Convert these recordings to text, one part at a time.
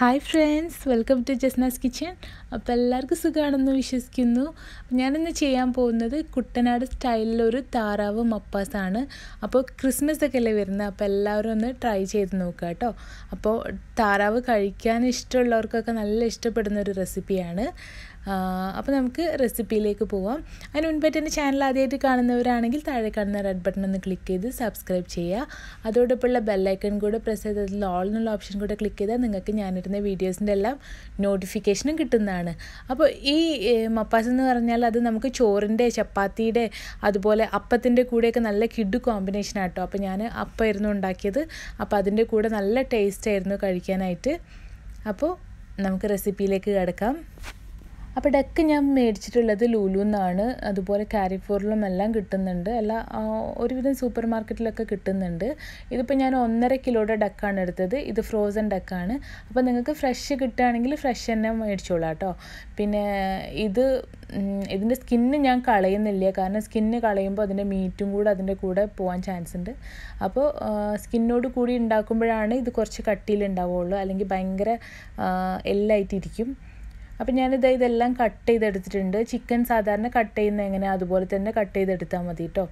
hi friends welcome to Jasna's kitchen അപ്പോൾ എല്ലാവർക്കും സുഖമാണെന്ന് വിശ്വസിക്കുന്നു ഞാനിന്ന് ചെയ്യാൻ പോകുന്നത് കുട്ടനാട് സ്റ്റൈലിലൊരു താറാവ് മപ്പാസാണ് അപ്പോൾ ക്രിസ്മസ് ഒക്കെ അല്ലേ വരുന്നത് അപ്പോൾ എല്ലാവരും ഒന്ന് ട്രൈ ചെയ്ത് നോക്കുക കേട്ടോ അപ്പോൾ താറാവ് കഴിക്കാൻ ഇഷ്ടമുള്ളവർക്കൊക്കെ നല്ല ഇഷ്ടപ്പെടുന്ന ഒരു റെസിപ്പിയാണ് അപ്പോൾ നമുക്ക് റെസിപ്പിയിലേക്ക് പോവാം അതിന് മുൻപായിട്ട് എൻ്റെ ചാനൽ ആദ്യമായിട്ട് കാണുന്നവരാണെങ്കിൽ താഴെ കാണുന്ന റെഡ് ബട്ടൺ ഒന്ന് ക്ലിക്ക് ചെയ്ത് സബ്സ്ക്രൈബ് ചെയ്യുക അതോടൊപ്പമുള്ള ബെല്ലൈക്കൺ കൂടെ പ്രസ് ചെയ്ത് അതിൽ ഓൾ എന്നുള്ള ഓപ്ഷൻ കൂടെ ക്ലിക്ക് ചെയ്താൽ നിങ്ങൾക്ക് ഞാനിടുന്ന വീഡിയോസിൻ്റെ എല്ലാം നോട്ടിഫിക്കേഷനും കിട്ടുന്നതാണ് അപ്പോൾ ഈ മപ്പാസ് എന്ന് പറഞ്ഞാൽ അത് നമുക്ക് ചോറിൻ്റെ ചപ്പാത്തിയുടെ അതുപോലെ അപ്പത്തിൻ്റെ കൂടെയൊക്കെ നല്ല കിഡ് കോമ്പിനേഷൻ ആട്ടോ അപ്പോൾ ഞാൻ അപ്പമായിരുന്നു ഉണ്ടാക്കിയത് അപ്പോൾ അതിൻ്റെ കൂടെ നല്ല ടേസ്റ്റ് ആയിരുന്നു കഴിക്കാനായിട്ട് അപ്പോൾ നമുക്ക് റെസിപ്പിയിലേക്ക് കിടക്കാം അപ്പോൾ ഡക്ക് ഞാൻ മേടിച്ചിട്ടുള്ളത് ലുലു എന്നാണ് അതുപോലെ കാരിഫോറിലും എല്ലാം കിട്ടുന്നുണ്ട് അല്ല ഒരുവിധം സൂപ്പർ മാർക്കറ്റിലൊക്കെ കിട്ടുന്നുണ്ട് ഇതിപ്പോൾ ഞാൻ ഒന്നര കിലോയുടെ ഡക്കാണ് എടുത്തത് ഇത് ഫ്രോസൺ ഡക്കാണ് അപ്പോൾ നിങ്ങൾക്ക് ഫ്രഷ് കിട്ടുകയാണെങ്കിൽ ഫ്രഷ് തന്നെ മേടിച്ചോളാം കേട്ടോ പിന്നെ ഇത് ഇതിൻ്റെ സ്കിന്ന് ഞാൻ കളയുന്നില്ല കാരണം സ്കിന്ന് കളയുമ്പോൾ അതിൻ്റെ മീറ്റും കൂടെ അതിൻ്റെ കൂടെ പോകാൻ ചാൻസ് ഉണ്ട് അപ്പോൾ സ്കിന്നോട് കൂടി ഉണ്ടാക്കുമ്പോഴാണ് ഇത് കുറച്ച് കട്ടിയിൽ ഉണ്ടാവുള്ളൂ അല്ലെങ്കിൽ ഭയങ്കര എല്ലായിട്ടിരിക്കും അപ്പം ഞാനിത് ഇതെല്ലാം കട്ട് ചെയ്തെടുത്തിട്ടുണ്ട് ചിക്കൻ സാധാരണ കട്ട് ചെയ്യുന്ന എങ്ങനെയാണ് അതുപോലെ തന്നെ കട്ട് ചെയ്തെടുത്താൽ മതി കേട്ടോ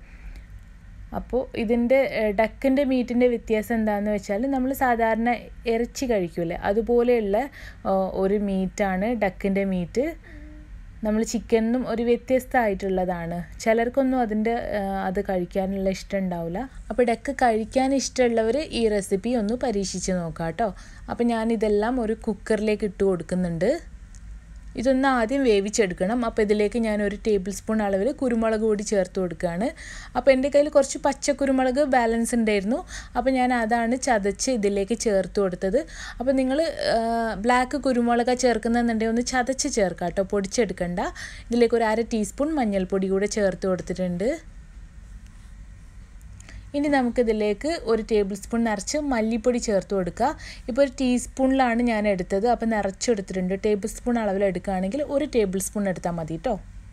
അപ്പോൾ ഇതിൻ്റെ ഡക്കിൻ്റെ മീറ്റിൻ്റെ വ്യത്യാസം എന്താണെന്ന് വെച്ചാൽ നമ്മൾ സാധാരണ ഇറച്ചി കഴിക്കൂലേ അതുപോലെയുള്ള ഒരു മീറ്റാണ് ഡക്കിൻ്റെ മീറ്റ് നമ്മൾ ചിക്കനും ഒരു വ്യത്യസ്തമായിട്ടുള്ളതാണ് ചിലർക്കൊന്നും അതിൻ്റെ അത് കഴിക്കാനുള്ള ഇഷ്ടം ഉണ്ടാവില്ല അപ്പോൾ ഡക്ക് കഴിക്കാൻ ഇഷ്ടമുള്ളവർ ഈ റെസിപ്പി ഒന്ന് പരീക്ഷിച്ച് നോക്കാം കേട്ടോ അപ്പോൾ ഞാനിതെല്ലാം ഒരു കുക്കറിലേക്ക് ഇട്ട് കൊടുക്കുന്നുണ്ട് ഇതൊന്ന് ആദ്യം വേവിച്ചെടുക്കണം അപ്പോൾ ഇതിലേക്ക് ഞാൻ ഒരു ടേബിൾ സ്പൂൺ അളവിൽ കുരുമുളക് കൂടി ചേർത്ത് കൊടുക്കുകയാണ് അപ്പോൾ എൻ്റെ കയ്യിൽ കുറച്ച് പച്ച കുരുമുളക് ബാലൻസ് ഉണ്ടായിരുന്നു അപ്പോൾ ഞാൻ അതാണ് ചതച്ച് ഇതിലേക്ക് ചേർത്ത് കൊടുത്തത് അപ്പോൾ നിങ്ങൾ ബ്ലാക്ക് കുരുമുളക് ചേർക്കുന്നതെന്നുണ്ടെങ്കിൽ ഒന്ന് ചതച്ച് ചേർക്കാം കേട്ടോ പൊടിച്ചെടുക്കണ്ട ഇതിലേക്ക് ഒരു അര ടീസ്പൂൺ മഞ്ഞൾപ്പൊടി കൂടെ ചേർത്ത് കൊടുത്തിട്ടുണ്ട് ഇനി നമുക്കിതിലേക്ക് ഒരു ടേബിൾ സ്പൂൺ നിറച്ച് മല്ലിപ്പൊടി ചേർത്ത് കൊടുക്കുക ഇപ്പോൾ ഒരു ടീസ്പൂണിലാണ് ഞാൻ എടുത്തത് അപ്പോൾ നിറച്ചെടുത്തിട്ടുണ്ട് ടേബിൾ സ്പൂൺ അളവിൽ എടുക്കുകയാണെങ്കിൽ ഒരു ടേബിൾ സ്പൂൺ എടുത്താൽ മതി കേട്ടോ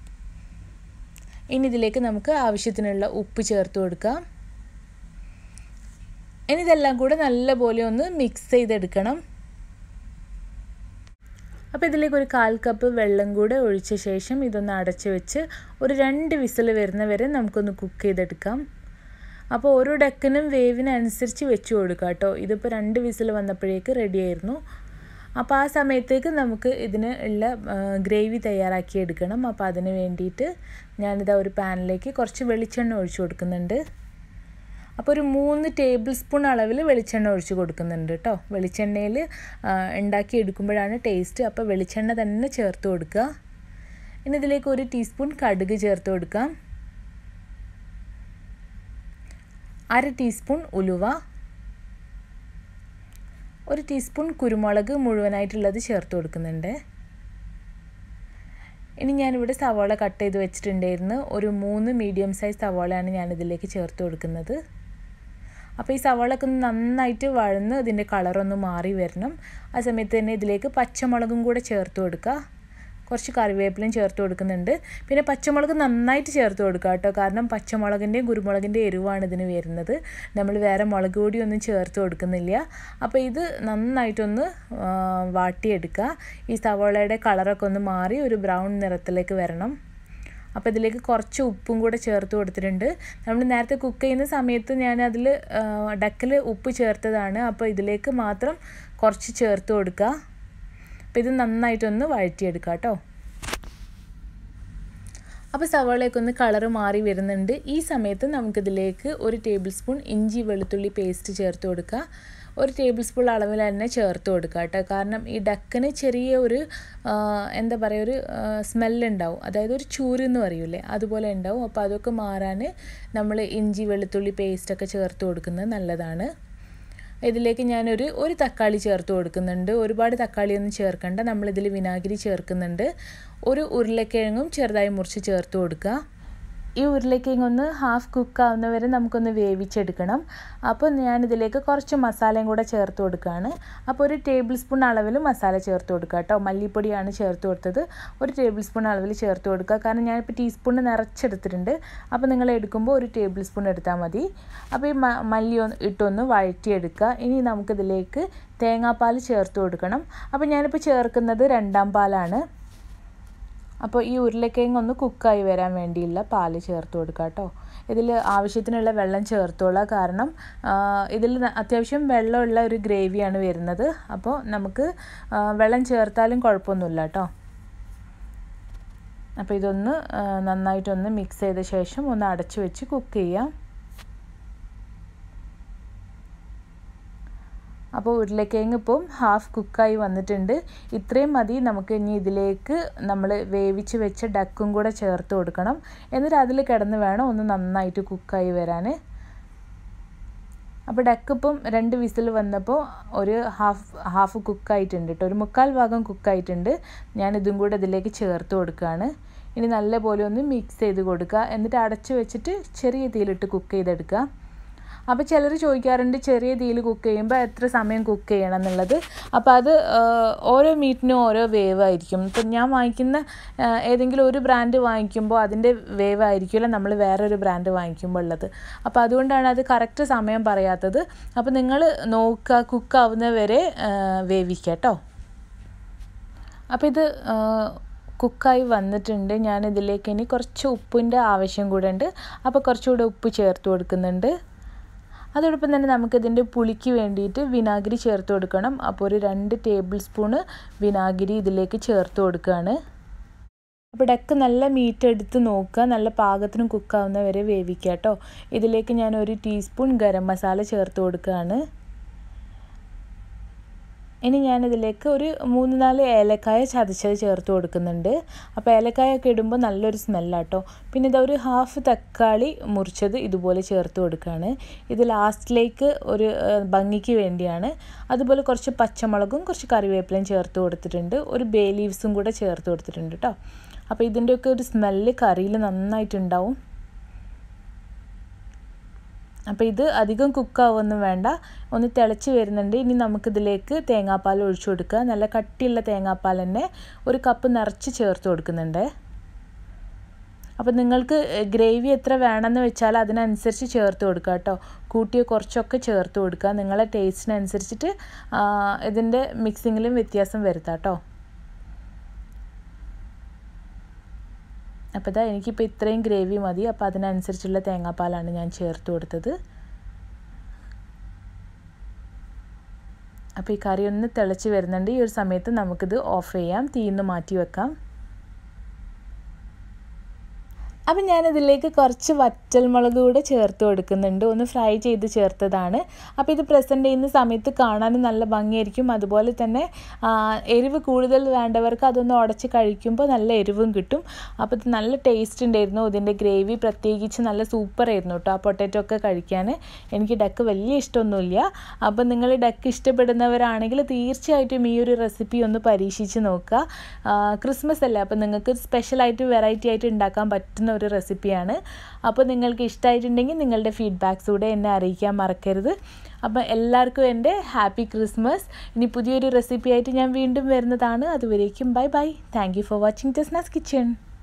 ഇനി ഇതിലേക്ക് നമുക്ക് ആവശ്യത്തിനുള്ള ഉപ്പ് ചേർത്ത് കൊടുക്കാം ഇനി ഇതെല്ലാം കൂടെ നല്ലപോലെ ഒന്ന് മിക്സ് ചെയ്തെടുക്കണം അപ്പോൾ ഇതിലേക്ക് ഒരു കാൽ കപ്പ് വെള്ളം കൂടെ ഒഴിച്ച ശേഷം ഇതൊന്ന് അടച്ച് വെച്ച് ഒരു രണ്ട് വിസിൽ വരുന്ന വരെ നമുക്കൊന്ന് കുക്ക് ചെയ്തെടുക്കാം അപ്പോൾ ഓരോ ഡക്കിനും വേവിനനുസരിച്ച് വെച്ച് കൊടുക്കുക കേട്ടോ ഇതിപ്പോൾ രണ്ട് വിസിൽ വന്നപ്പോഴേക്ക് റെഡി ആയിരുന്നു അപ്പോൾ ആ സമയത്തേക്ക് നമുക്ക് ഇതിന് ഉള്ള ഗ്രേവി തയ്യാറാക്കി എടുക്കണം അപ്പോൾ അതിന് വേണ്ടിയിട്ട് ഞാനിതാ ഒരു പാനിലേക്ക് കുറച്ച് വെളിച്ചെണ്ണ ഒഴിച്ചു കൊടുക്കുന്നുണ്ട് അപ്പോൾ ഒരു മൂന്ന് ടേബിൾ സ്പൂൺ അളവിൽ വെളിച്ചെണ്ണ ഒഴിച്ച് കൊടുക്കുന്നുണ്ട് കേട്ടോ വെളിച്ചെണ്ണയിൽ ഉണ്ടാക്കി എടുക്കുമ്പോഴാണ് ടേസ്റ്റ് അപ്പോൾ വെളിച്ചെണ്ണ തന്നെ ചേർത്ത് കൊടുക്കുക ഇനി ഇതിലേക്ക് ഒരു ടീസ്പൂൺ കടുക് ചേർത്ത് കൊടുക്കാം അര ടീസ്പൂൺ ഉലുവ ഒരു ടീസ്പൂൺ കുരുമുളക് മുഴുവനായിട്ടുള്ളത് ചേർത്ത് കൊടുക്കുന്നുണ്ട് ഇനി ഞാനിവിടെ സവാള കട്ട് ചെയ്ത് വെച്ചിട്ടുണ്ടായിരുന്നു ഒരു മൂന്ന് മീഡിയം സൈസ് സവാളയാണ് ഞാനിതിലേക്ക് ചേർത്ത് കൊടുക്കുന്നത് അപ്പോൾ ഈ സവാളൊക്കെ ഒന്ന് നന്നായിട്ട് വഴന്ന് ഇതിൻ്റെ കളറൊന്ന് മാറി വരണം ആ സമയത്ത് തന്നെ ഇതിലേക്ക് പച്ചമുളകും കൂടെ ചേർത്ത് കൊടുക്കുക കുറച്ച് കറിവേപ്പിലയും ചേർത്ത് കൊടുക്കുന്നുണ്ട് പിന്നെ പച്ചമുളക് നന്നായിട്ട് ചേർത്ത് കൊടുക്കുക കേട്ടോ കാരണം പച്ചമുളകിൻ്റെയും കുരുമുളകിൻ്റെയും എരിവാണ് ഇതിന് വരുന്നത് നമ്മൾ വേറെ മുളക് പൊടിയൊന്നും ചേർത്ത് കൊടുക്കുന്നില്ല അപ്പോൾ ഇത് നന്നായിട്ടൊന്ന് വാട്ടിയെടുക്കുക ഈ സവോളയുടെ കളറൊക്കെ ഒന്ന് മാറി ഒരു ബ്രൗൺ നിറത്തിലേക്ക് വരണം അപ്പോൾ ഇതിലേക്ക് കുറച്ച് ഉപ്പും കൂടെ ചേർത്ത് കൊടുത്തിട്ടുണ്ട് നമ്മൾ നേരത്തെ കുക്ക് ചെയ്യുന്ന സമയത്ത് ഞാൻ അതിൽ ഡക്കിൽ ഉപ്പ് ചേർത്തതാണ് അപ്പോൾ ഇതിലേക്ക് മാത്രം കുറച്ച് ചേർത്ത് കൊടുക്കുക അപ്പോൾ ഇത് നന്നായിട്ടൊന്ന് വഴറ്റിയെടുക്കുക കേട്ടോ അപ്പോൾ സവാളയൊക്കെ ഒന്ന് കളറ് മാറി വരുന്നുണ്ട് ഈ സമയത്ത് നമുക്കിതിലേക്ക് ഒരു ടേബിൾ സ്പൂൺ ഇഞ്ചി വെളുത്തുള്ളി പേസ്റ്റ് ചേർത്ത് കൊടുക്കുക ഒരു ടേബിൾ സ്പൂൺ അളവിൽ തന്നെ ചേർത്ത് കൊടുക്കുക കേട്ടോ കാരണം ഈ ഡക്കിന് ചെറിയ ഒരു എന്താ പറയുക ഒരു സ്മെല്ലുണ്ടാവും അതായത് ഒരു ചൂര് എന്ന് പറയൂലേ അതുപോലെ ഉണ്ടാവും അപ്പോൾ അതൊക്കെ മാറാൻ നമ്മൾ ഇഞ്ചി വെളുത്തുള്ളി പേസ്റ്റൊക്കെ ചേർത്ത് കൊടുക്കുന്നത് നല്ലതാണ് ഇതിലേക്ക് ഞാനൊരു ഒരു തക്കാളി ചേർത്ത് കൊടുക്കുന്നുണ്ട് ഒരുപാട് തക്കാളിയൊന്നും ചേർക്കണ്ട നമ്മളിതിൽ വിനാഗിരി ചേർക്കുന്നുണ്ട് ഒരു ഉരുളക്കിഴങ്ങും ചെറുതായി മുറിച്ച് ചേർത്ത് കൊടുക്കുക ഈ ഉരുളക്കിഴങ്ങ് ഒന്ന് ഹാഫ് കുക്ക് ആവുന്നവരെ നമുക്കൊന്ന് വേവിച്ചെടുക്കണം അപ്പോൾ ഞാനിതിലേക്ക് കുറച്ച് മസാലയും കൂടെ ചേർത്ത് കൊടുക്കുകയാണ് അപ്പോൾ ഒരു ടേബിൾ സ്പൂൺ അളവിൽ മസാല ചേർത്ത് കൊടുക്കുക കേട്ടോ മല്ലിപ്പൊടിയാണ് ചേർത്ത് കൊടുത്തത് ഒരു ടേബിൾ സ്പൂൺ അളവിൽ ചേർത്ത് കൊടുക്കുക കാരണം ഞാനിപ്പോൾ ടീസ്പൂൺ നിറച്ചെടുത്തിട്ടുണ്ട് അപ്പോൾ നിങ്ങൾ എടുക്കുമ്പോൾ ഒരു ടേബിൾ സ്പൂൺ എടുത്താൽ മതി അപ്പോൾ ഈ മല്ലി ഒന്ന് ഇട്ടൊന്ന് വഴറ്റിയെടുക്കുക ഇനി നമുക്കിതിലേക്ക് തേങ്ങാപ്പാൽ ചേർത്ത് കൊടുക്കണം അപ്പോൾ ഞാനിപ്പോൾ ചേർക്കുന്നത് രണ്ടാം പാലാണ് അപ്പോൾ ഈ ഉരുളക്കിഴങ്ങ് ഒന്ന് കുക്കായി വരാൻ വേണ്ടിയുള്ള പാല് ചേർത്ത് കൊടുക്കുക കേട്ടോ ഇതിൽ ആവശ്യത്തിനുള്ള വെള്ളം ചേർത്തോളാം കാരണം ഇതിൽ അത്യാവശ്യം വെള്ളമുള്ള ഒരു ഗ്രേവിയാണ് വരുന്നത് അപ്പോൾ നമുക്ക് വെള്ളം ചേർത്താലും കുഴപ്പമൊന്നുമില്ല കേട്ടോ അപ്പോൾ ഇതൊന്ന് നന്നായിട്ടൊന്ന് മിക്സ് ചെയ്ത ശേഷം ഒന്ന് അടച്ചു വെച്ച് കുക്ക് ചെയ്യാം അപ്പോൾ ഉരുളക്കിഴങ്ങ് ഇപ്പം ഹാഫ് കുക്കായി വന്നിട്ടുണ്ട് ഇത്രയും മതി നമുക്ക് ഇനി ഇതിലേക്ക് നമ്മൾ വേവിച്ച് വെച്ച ഡക്കും കൂടെ ചേർത്ത് കൊടുക്കണം എന്നിട്ട് അതിൽ കിടന്ന് വേണം ഒന്ന് നന്നായിട്ട് കുക്കായി വരാൻ അപ്പോൾ ഡക്ക് ഇപ്പം രണ്ട് വിസിൽ വന്നപ്പോൾ ഒരു ഹാഫ് ഹാഫ് കുക്കായിട്ടുണ്ട് കേട്ടോ ഒരു മുക്കാൽ ഭാഗം കുക്കായിട്ടുണ്ട് ഞാൻ ഇതും കൂടെ ഇതിലേക്ക് ചേർത്ത് കൊടുക്കുകയാണ് ഇനി നല്ലപോലെ ഒന്ന് മിക്സ് ചെയ്ത് കൊടുക്കുക എന്നിട്ട് അടച്ചു വെച്ചിട്ട് ചെറിയ തീയിലിട്ട് കുക്ക് ചെയ്തെടുക്കുക അപ്പോൾ ചിലർ ചോദിക്കാറുണ്ട് ചെറിയ തീയിൽ കുക്ക് ചെയ്യുമ്പോൾ എത്ര സമയം കുക്ക് ചെയ്യണം എന്നുള്ളത് അപ്പോൾ അത് ഓരോ മീറ്റിനും ഓരോ വേവ് ആയിരിക്കും ഇപ്പം ഞാൻ വാങ്ങിക്കുന്ന ഏതെങ്കിലും ഒരു ബ്രാൻഡ് വാങ്ങിക്കുമ്പോൾ അതിൻ്റെ വേവ് ആയിരിക്കില്ല നമ്മൾ വേറൊരു ബ്രാൻഡ് വാങ്ങിക്കുമ്പോൾ ഉള്ളത് അപ്പോൾ അതുകൊണ്ടാണ് അത് കറക്റ്റ് സമയം പറയാത്തത് അപ്പോൾ നിങ്ങൾ നോക്കുക കുക്ക് ആവുന്നവരെ വേവിക്കുക കേട്ടോ അപ്പോൾ ഇത് കുക്കായി വന്നിട്ടുണ്ട് ഞാൻ ഇതിലേക്ക് ഇനി കുറച്ച് ഉപ്പിൻ്റെ ആവശ്യം കൂടെ ഉണ്ട് അപ്പോൾ കുറച്ചുകൂടെ ഉപ്പ് ചേർത്ത് കൊടുക്കുന്നുണ്ട് അതോടൊപ്പം തന്നെ നമുക്കിതിൻ്റെ പുളിക്ക് വേണ്ടിയിട്ട് വിനാഗിരി ചേർത്ത് കൊടുക്കണം അപ്പോൾ ഒരു രണ്ട് ടേബിൾ സ്പൂണ് വിനാഗിരി ഇതിലേക്ക് ചേർത്ത് കൊടുക്കുകയാണ് അപ്പോൾ ഡക്ക് നല്ല മീറ്റ് എടുത്ത് നോക്കുക നല്ല പാകത്തിന് കുക്കാവുന്ന വരെ വേവിക്കുക കേട്ടോ ഇതിലേക്ക് ഞാൻ ഒരു ടീസ്പൂൺ ഗരം മസാല ചേർത്ത് കൊടുക്കുകയാണ് ഇനി ഞാനിതിലേക്ക് ഒരു മൂന്ന് നാല് ഏലക്കായ ചതച്ചത് ചേർത്ത് കൊടുക്കുന്നുണ്ട് അപ്പോൾ ഏലക്കായ ഒക്കെ ഇടുമ്പോൾ നല്ലൊരു സ്മെല്ലാട്ടോ പിന്നെ ഇതാ ഒരു ഹാഫ് തക്കാളി മുറിച്ചത് ഇതുപോലെ ചേർത്ത് കൊടുക്കുകയാണ് ഇത് ലാസ്റ്റിലേക്ക് ഒരു ഭംഗിക്ക് വേണ്ടിയാണ് അതുപോലെ കുറച്ച് പച്ചമുളകും കുറച്ച് കറിവേപ്പിലയും ചേർത്ത് കൊടുത്തിട്ടുണ്ട് ഒരു ബേ ലീവ്സും കൂടെ ചേർത്ത് കൊടുത്തിട്ടുണ്ട് കേട്ടോ അപ്പോൾ ഇതിൻ്റെയൊക്കെ ഒരു സ്മെല്ല് കറിയിൽ നന്നായിട്ടുണ്ടാവും അപ്പോൾ ഇത് അധികം കുക്കാവൊന്നും വേണ്ട ഒന്ന് തിളച്ച് വരുന്നുണ്ട് ഇനി നമുക്കിതിലേക്ക് തേങ്ങാപ്പാൽ ഒഴിച്ചു കൊടുക്കുക നല്ല കട്ടിയുള്ള തേങ്ങാപ്പാൽ തന്നെ ഒരു കപ്പ് നിറച്ച് ചേർത്ത് കൊടുക്കുന്നുണ്ട് അപ്പോൾ നിങ്ങൾക്ക് ഗ്രേവി എത്ര വേണമെന്ന് വെച്ചാൽ അതിനനുസരിച്ച് ചേർത്ത് കൊടുക്കുക കേട്ടോ കൂട്ടിയോ കുറച്ചൊക്കെ ചേർത്ത് കൊടുക്കുക നിങ്ങളെ ടേസ്റ്റിനനുസരിച്ചിട്ട് ഇതിൻ്റെ മിക്സിങ്ങിലും വ്യത്യാസം വരുത്താം കേട്ടോ അപ്പോൾ ഇതാ എനിക്കിപ്പോൾ ഇത്രയും ഗ്രേവി മതി അപ്പോൾ അതിനനുസരിച്ചുള്ള തേങ്ങാപ്പാലാണ് ഞാൻ ചേർത്ത് കൊടുത്തത് അപ്പോൾ ഈ കറി ഒന്ന് തിളച്ച് വരുന്നുണ്ട് ഈ ഒരു സമയത്ത് നമുക്കിത് ഓഫ് ചെയ്യാം തീന്ന് മാറ്റി വെക്കാം അപ്പം ഞാനിതിലേക്ക് കുറച്ച് വറ്റൽമുളക് കൂടെ ചേർത്ത് കൊടുക്കുന്നുണ്ട് ഒന്ന് ഫ്രൈ ചെയ്ത് ചേർത്തതാണ് അപ്പോൾ ഇത് പ്രസൻറ്റ് ചെയ്യുന്ന സമയത്ത് കാണാനും നല്ല ഭംഗിയായിരിക്കും അതുപോലെ തന്നെ എരിവ് കൂടുതൽ വേണ്ടവർക്ക് അതൊന്ന് ഉടച്ച് കഴിക്കുമ്പോൾ നല്ല എരിവും കിട്ടും അപ്പോൾ ഇത് നല്ല ടേസ്റ്റ് ഉണ്ടായിരുന്നു ഇതിൻ്റെ ഗ്രേവി പ്രത്യേകിച്ച് നല്ല സൂപ്പർ ആയിരുന്നു കേട്ടോ ആ പൊട്ടാറ്റോ ഒക്കെ കഴിക്കാൻ എനിക്ക് ഡക്ക് വലിയ ഇഷ്ടമൊന്നുമില്ല അപ്പോൾ നിങ്ങൾ ഡക്ക് ഇഷ്ടപ്പെടുന്നവരാണെങ്കിൽ തീർച്ചയായിട്ടും ഈ ഒരു റെസിപ്പി ഒന്ന് പരീക്ഷിച്ച് നോക്കുക ക്രിസ്മസ് അല്ലേ അപ്പോൾ നിങ്ങൾക്ക് സ്പെഷ്യലായിട്ട് വെറൈറ്റി ആയിട്ട് ഉണ്ടാക്കാൻ പറ്റുന്ന ഒരു റെസിപ്പിയാണ് അപ്പോൾ നിങ്ങൾക്ക് ഇഷ്ടമായിട്ടുണ്ടെങ്കിൽ നിങ്ങളുടെ ഫീഡ്ബാക്സ് കൂടെ എന്നെ അറിയിക്കാൻ മറക്കരുത് അപ്പോൾ എല്ലാവർക്കും എൻ്റെ ഹാപ്പി ക്രിസ്മസ് ഇനി പുതിയൊരു റെസിപ്പി ആയിട്ട് ഞാൻ വീണ്ടും വരുന്നതാണ് അതുവരേക്കും bye bye thank you for watching Jasna's kitchen